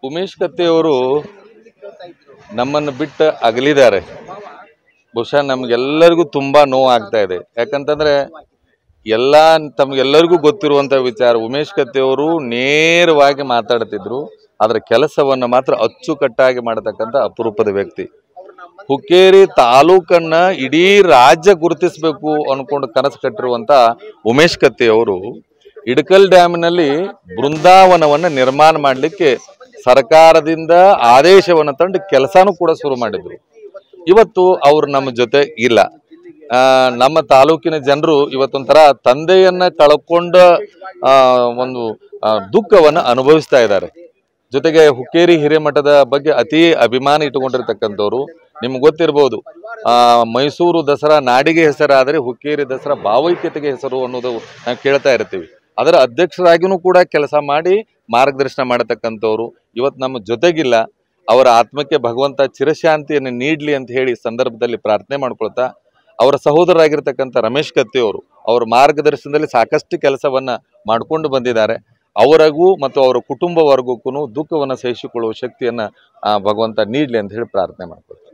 ಉಮೇಶ್ ಕತ್ತೆಯವರು ನಮ್ಮನ್ನು ಬಿಟ್ಟು ಅಗಲಿದ್ದಾರೆ ಬಹುಶಃ ನಮ್ಗೆಲ್ಲರಿಗೂ ತುಂಬಾ ನೋವು ಆಗ್ತಾ ಇದೆ ಯಾಕಂತಂದ್ರೆ ಎಲ್ಲ ತಮ್ಗೆಲ್ಲರಿಗೂ ಗೊತ್ತಿರುವಂತ ವಿಚಾರ ಉಮೇಶ್ ಕತ್ತೆಯವರು ನೇರವಾಗಿ ಮಾತಾಡ್ತಿದ್ರು ಅದರ ಕೆಲಸವನ್ನ ಮಾತ್ರ ಅಚ್ಚುಕಟ್ಟಾಗಿ ಮಾಡತಕ್ಕಂಥ ಅಪರೂಪದ ವ್ಯಕ್ತಿ ಹುಕ್ಕೇರಿ ತಾಲೂಕನ್ನ ಇಡೀ ರಾಜ್ಯ ಗುರುತಿಸಬೇಕು ಅನ್ಕೊಂಡು ಕನಸು ಕಟ್ಟಿರುವಂತ ಉಮೇಶ್ ಕತ್ತೆಯವರು ಇಡಕಲ್ ಡ್ಯಾಮಿನಲ್ಲಿ ಬೃಂದಾವನವನ್ನ ನಿರ್ಮಾಣ ಮಾಡಲಿಕ್ಕೆ ಸರ್ಕಾರದಿಂದ ಆದೇಶವನ್ನು ತಂದು ಕೆಲಸನೂ ಕೂಡ ಶುರು ಮಾಡಿದ್ರು ಇವತ್ತು ಅವ್ರು ನಮ್ಮ ಜೊತೆ ಇಲ್ಲ ಆ, ನಮ್ಮ ತಾಲೂಕಿನ ಜನರು ಇವತ್ತೊಂಥರ ತಂದೆಯನ್ನ ಕಳ್ಕೊಂಡ ಆ, ಒಂದು ಆ, ದುಃಖವನ್ನ ಅನುಭವಿಸ್ತಾ ಇದ್ದಾರೆ ಜೊತೆಗೆ ಹುಕ್ಕೇರಿ ಹಿರೇಮಠದ ಬಗ್ಗೆ ಅತಿ ಅಭಿಮಾನ ಇಟ್ಟುಕೊಂಡಿರ್ತಕ್ಕಂಥವ್ರು ನಿಮ್ಗೆ ಗೊತ್ತಿರ್ಬೋದು ಆ ಮೈಸೂರು ದಸರಾ ನಾಡಿಗೆ ಹೆಸರಾದರೆ ಹುಕ್ಕೇರಿ ದಸರಾ ಭಾವೈಕ್ಯತೆಗೆ ಹೆಸರು ಅನ್ನೋದು ನಾವು ಕೇಳ್ತಾ ಇರ್ತೀವಿ ಅದರ ಅಧ್ಯಕ್ಷರಾಗಿನೂ ಕೂಡ ಕೆಲಸ ಮಾಡಿ ಮಾರ್ಗದರ್ಶನ ಮಾಡತಕ್ಕಂಥವ್ರು ಇವತ್ತು ನಮ್ಮ ಜೊತೆಗಿಲ್ಲ ಅವರ ಆತ್ಮಕ್ಕೆ ಭಗವಂತ ಚಿರಶಾಂತಿಯನ್ನು ನೀಡಲಿ ಅಂತ ಹೇಳಿ ಈ ಸಂದರ್ಭದಲ್ಲಿ ಪ್ರಾರ್ಥನೆ ಮಾಡ್ಕೊಳ್ತಾ ಅವರ ಸಹೋದರರಾಗಿರ್ತಕ್ಕಂಥ ರಮೇಶ್ ಕತ್ತಿಯವರು ಅವರ ಮಾರ್ಗದರ್ಶನದಲ್ಲಿ ಸಾಕಷ್ಟು ಕೆಲಸವನ್ನ ಮಾಡ್ಕೊಂಡು ಬಂದಿದ್ದಾರೆ ಅವರಿಗೂ ಮತ್ತು ಅವರ ಕುಟುಂಬ ವರ್ಗಕ್ಕೂ ದುಃಖವನ್ನು ಸಹಿಸಿಕೊಳ್ಳುವ ಶಕ್ತಿಯನ್ನ ಆ, ಭಗವಂತ ನೀಡಲಿ ಅಂತ ಹೇಳಿ ಪ್ರಾರ್ಥನೆ ಮಾಡ್ಕೊಳ್ತಾರೆ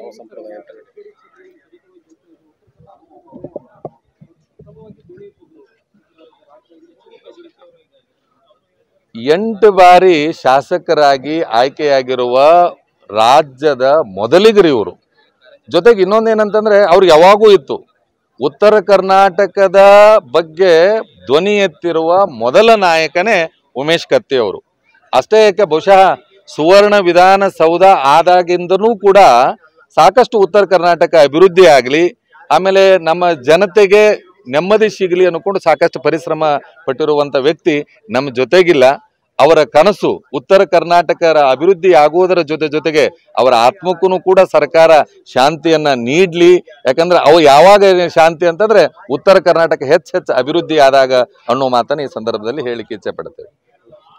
ಎಂಟು ಬಾರಿ ಶಾಸಕರಾಗಿ ಆಯ್ಕೆಯಾಗಿರುವ ರಾಜ್ಯದ ಮೊದಲಿಗರು ಇವರು ಜೊತೆಗೆ ಇನ್ನೊಂದೇನಂತಂದ್ರೆ ಅವ್ರಿಗೆ ಯಾವಾಗೂ ಇತ್ತು ಉತ್ತರ ಕರ್ನಾಟಕದ ಬಗ್ಗೆ ಧ್ವನಿ ಎತ್ತಿರುವ ಮೊದಲ ನಾಯಕನೇ ಉಮೇಶ್ ಕತ್ತಿ ಅವರು ಅಷ್ಟೇ ಯಾಕೆ ಬಹುಶಃ ಸುವರ್ಣ ವಿಧಾನಸೌಧ ಆದಾಗಿಂದನೂ ಕೂಡ ಸಾಕಷ್ಟು ಉತ್ತರ ಕರ್ನಾಟಕ ಅಭಿವೃದ್ಧಿ ಆಗಲಿ ಆಮೇಲೆ ನಮ್ಮ ಜನತೆಗೆ ನೆಮ್ಮದಿ ಸಿಗಲಿ ಅನ್ಕೊಂಡು ಸಾಕಷ್ಟು ಪರಿಶ್ರಮ ಪಟ್ಟಿರುವಂತ ವ್ಯಕ್ತಿ ನಮ್ಮ ಜೊತೆಗಿಲ್ಲ ಅವರ ಕನಸು ಉತ್ತರ ಕರ್ನಾಟಕದ ಅಭಿವೃದ್ಧಿ ಆಗುವುದರ ಜೊತೆ ಜೊತೆಗೆ ಅವರ ಆತ್ಮಕ್ಕೂ ಕೂಡ ಸರ್ಕಾರ ಶಾಂತಿಯನ್ನ ನೀಡ್ಲಿ ಯಾಕಂದ್ರೆ ಅವು ಯಾವಾಗ ಶಾಂತಿ ಅಂತಂದ್ರೆ ಉತ್ತರ ಕರ್ನಾಟಕ ಹೆಚ್ಚು ಹೆಚ್ಚು ಅಭಿವೃದ್ಧಿ ಆದಾಗ ಅನ್ನೋ ಮಾತನ್ನ ಈ ಸಂದರ್ಭದಲ್ಲಿ ಹೇಳಿಕೆ ಇಚ್ಛೆ ಪಡ್ತೇವೆ